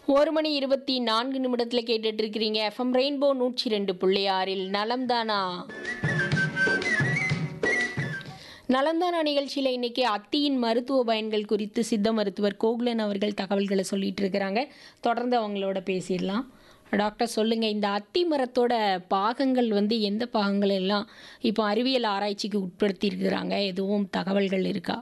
ஒரு மணி இருபத்தி நான்கு நிமிடத்தில் கேட்டுட்டு இருக்கிறீங்க எஃப்எம் ரெயின்போ நூற்றி ரெண்டு புள்ளி ஆறில் நலம்தானா நலம்தானா நிகழ்ச்சியில் இன்னைக்கு அத்தியின் மருத்துவ பயன்கள் குறித்து சித்த மருத்துவர் கோகுலன் அவர்கள் தகவல்களை சொல்லிட்டு இருக்கிறாங்க தொடர்ந்து அவங்களோட பேசிடலாம் டாக்டர் சொல்லுங்க இந்த அத்தி மரத்தோட பாகங்கள் வந்து எந்த பாகங்கள் எல்லாம் இப்போ அறிவியல் ஆராய்ச்சிக்கு உட்படுத்தி இருக்கிறாங்க எதுவும் தகவல்கள் இருக்கா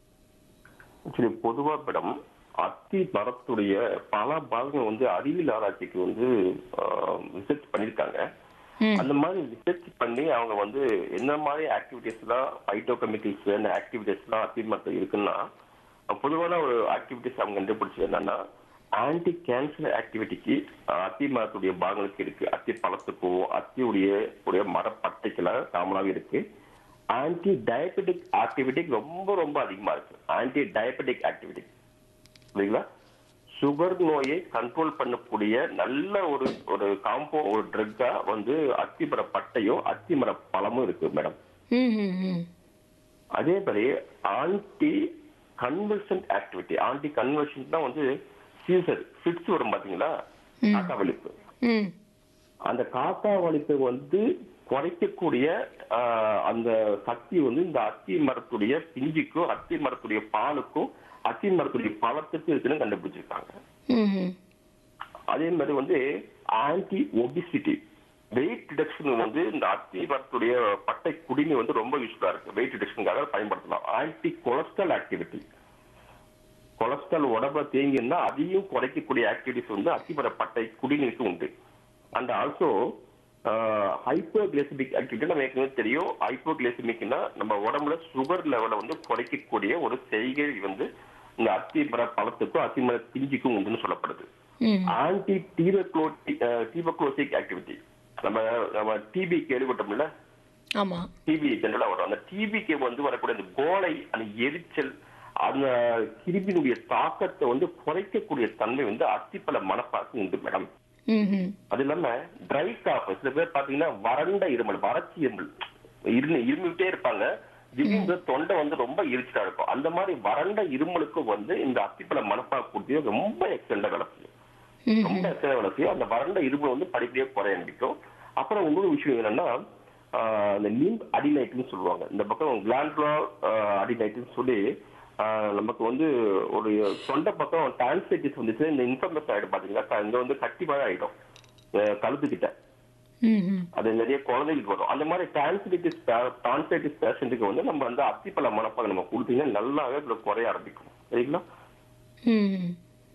ஆக்சுவலி பொதுவா மேடம் அத்தி மரத்துடைய பல பாகங்கள் வந்து அறிவியல் ஆராய்ச்சிக்கு வந்து ரிசர்ச் பண்ணியிருக்காங்க ம் அந்த மாதிரி ரிசர்ச் பண்ணி அவங்க வந்து என்ன மாதிரி ஆக்டிவிட்டிஸ் எல்லாம் பைட்டோகெமிக்கல்ஸ் என்ன ஆக்டிவிட்டிஸ் எல்லாம் அத்தி மரத்தில் இருக்குன்னா பொதுவான ஒரு ஆக்டிவிட்டிஸ் அவங்க கண்டுபிடிச்சது என்னன்னா ஆன்டி கேன்சர் ஆக்டிவிட்டிக்கு அத்தி மரத்துடைய பாகங்களுக்கு இருக்கு அத்தி பழத்துக்கோ அத்தியுடைய உடைய மரப்பட்டைக்கெல்லாம் காமனாகவே இருக்கு ஆன்டி டயபெட்டிக் ஆக்டிவிட்டி ரொம்ப ரொம்ப அதிகமா இருக்கு ஆன்டி டயபெட்டிக் ஆக்டிவிட்டி சரிங்களா சுகர் நோயை கண்ட்ரோல் பண்ணக்கூடிய நல்ல ஒரு ஒரு காம்போ ஒரு ட்ரக்கா வந்து அத்திமர பட்டையும் அத்திமர பழமும் இருக்கு மேடம் ம் ம் ம் அதே மாதிரி anti conversion activity anti conversion தான் வந்து சீசர் ஃபிட்ஸ் வரும் பாத்தீங்களா காக்கா வலிப்பு ம் அந்த காக்கா வலிப்பை வந்து குறைக்கக்கூடிய ஆஹ், அந்த சக்தி வந்து இந்த அத்தி மரத்துடைய பிஞ்சுக்கும் அத்தி மரத்துடைய பாலுக்கும் அத்தி மரத்துடைய பழத்துக்கும் இருக்குன்னு கண்டுபிடிச்சிருக்காங்க ம் ம் அதே மாதிரி வந்து ஆன்டி ஒபிசிட்டி வெயிட் ரிடக்ஷன் வந்து இந்த அத்தி மரத்துடைய பட்டை குடிமை வந்து ரொம்ப யூஸ்ஃபுல்லா இருக்கு வெயிட் ரிடக்ஷனுக்காக பயன்படுத்தலாம் ஆன்டி கொலஸ்ட்ரால் ஆக்டிவிட்டி கொலஸ்ட்ரால் உடம்புல தேங்கியிருந்தா அதையும் குறைக்கக்கூடிய ஆக்டிவிட்டிஸ் வந்து அத்திமர பட்டை குடிநீருக்கு உண்டு அண்ட் ஆல்சோ ஹைப்போகிளைசமிக் ஆக்டிவிட்டி நம்ம ஏற்கனவே தெரியும் ஹைப்போகிளைசமிக்னா நம்ம உடம்புல சுகர் லெவலை வந்து குறைக்கக்கூடிய ஒரு செய்கை வந்து இந்த அத்திமர பழத்துக்கும் அத்திமர பிஞ்சுக்கும் உண்டுன்னு சொல்லப்படுது ம் ஆன்டி டீபக்ளோசிக் ஆக்டிவிட்டி நம்ம நம்ம டிபி கேள்விப்பட்டோம்ல ஆமாம் டிபி ஜெனரலா வரும் அந்த டிபிக்கு வந்து வரக்கூடிய அந்த கோலை அந்த எரிச்சல் அந்த கிருமியினுடைய தாக்கத்தை வந்து குறைக்கக்கூடிய தன்மை வந்து அத்திப்பழ மனப்பாக்கு உண்டு மேடம் ம் ம் அது இல்லாம ட்ரை காஃப் சில பேர் பாத்தீங்கன்னா வறண்ட இருமல் வறட்சி இருமல் இரு இருமிட்டே இருப்பாங்க திடீர்னு தொண்டை வந்து ரொம்ப எரிச்சலா இருக்கும் அந்த மாதிரி வறண்ட இருமலுக்கும் வந்து இந்த அத்திப்பழ மனப்பாக்கு கொடுத்து ரொம்ப எக்ஸலண்டா வேலை செய்யும் ம் ரொம்ப எக்ஸலண்டா வேலை செய்யும் அந்த வறண்ட இருமல் வந்து படிப்படியா குறைய ஆரம்பிக்கும் அப்புறம் இன்னொரு விஷயம் என்னன்னா ஆஹ் இந்த லிம்ப் அடினைட்னு சொல்லுவாங்க இந்த பக்கம் கிளாண்ட்ரா அடினைட்னு சொல்லி ஆஹ் நமக்கு வந்து ஒரு தொண்டை பக்கம் டான்சைட்டிஸ் வந்துச்சு இந்த இன்ஃபர்மேஷன் ஆயிடும் பாத்தீங்களா இங்க வந்து கட்டி மாதிரி ஆயிடும் அஹ் கழுத்துக்கிட்ட ம் ம் அது நிறைய குழந்தைகளுக்கு வரும் அந்த மாதிரி டான்சைட்டிஸ் டான்சைட்டிஸ் பேஷண்ட்டுக்கு வந்து நம்ம வந்து அத்திப்பழ மனப்பாக நம்ம கொடுத்தீங்கன்னா நல்லாவே இதுல குறைய ஆரம்பிக்கும் சரிங்களா ம்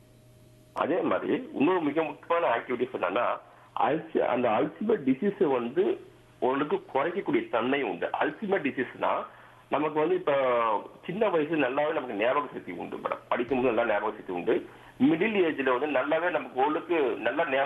அதே மாதிரி இன்னொரு மிக முக்கியமான ஆக்டிவிட்டிஸ் என்னன்னா அல்சி அந்த அல்சிமர் டிசீஸ் வந்து உங்களுக்கு குறைக்கக்கூடிய தன்மை உண்டு அல்சிமர் டிசீஸ்னா நமக்கு வந்து இப்ப சின்ன வயசு நல்லாவே நமக்கு ஞாபக சக்தி உண்டு மேடம் படிக்கும்போது நல்லா ஞாபக சக்தி உண்டு மிடில் ஏஜ்ல வந்து நல்லாவே நமக்கு ஓரளவுக்கு நல்லா ஞாபக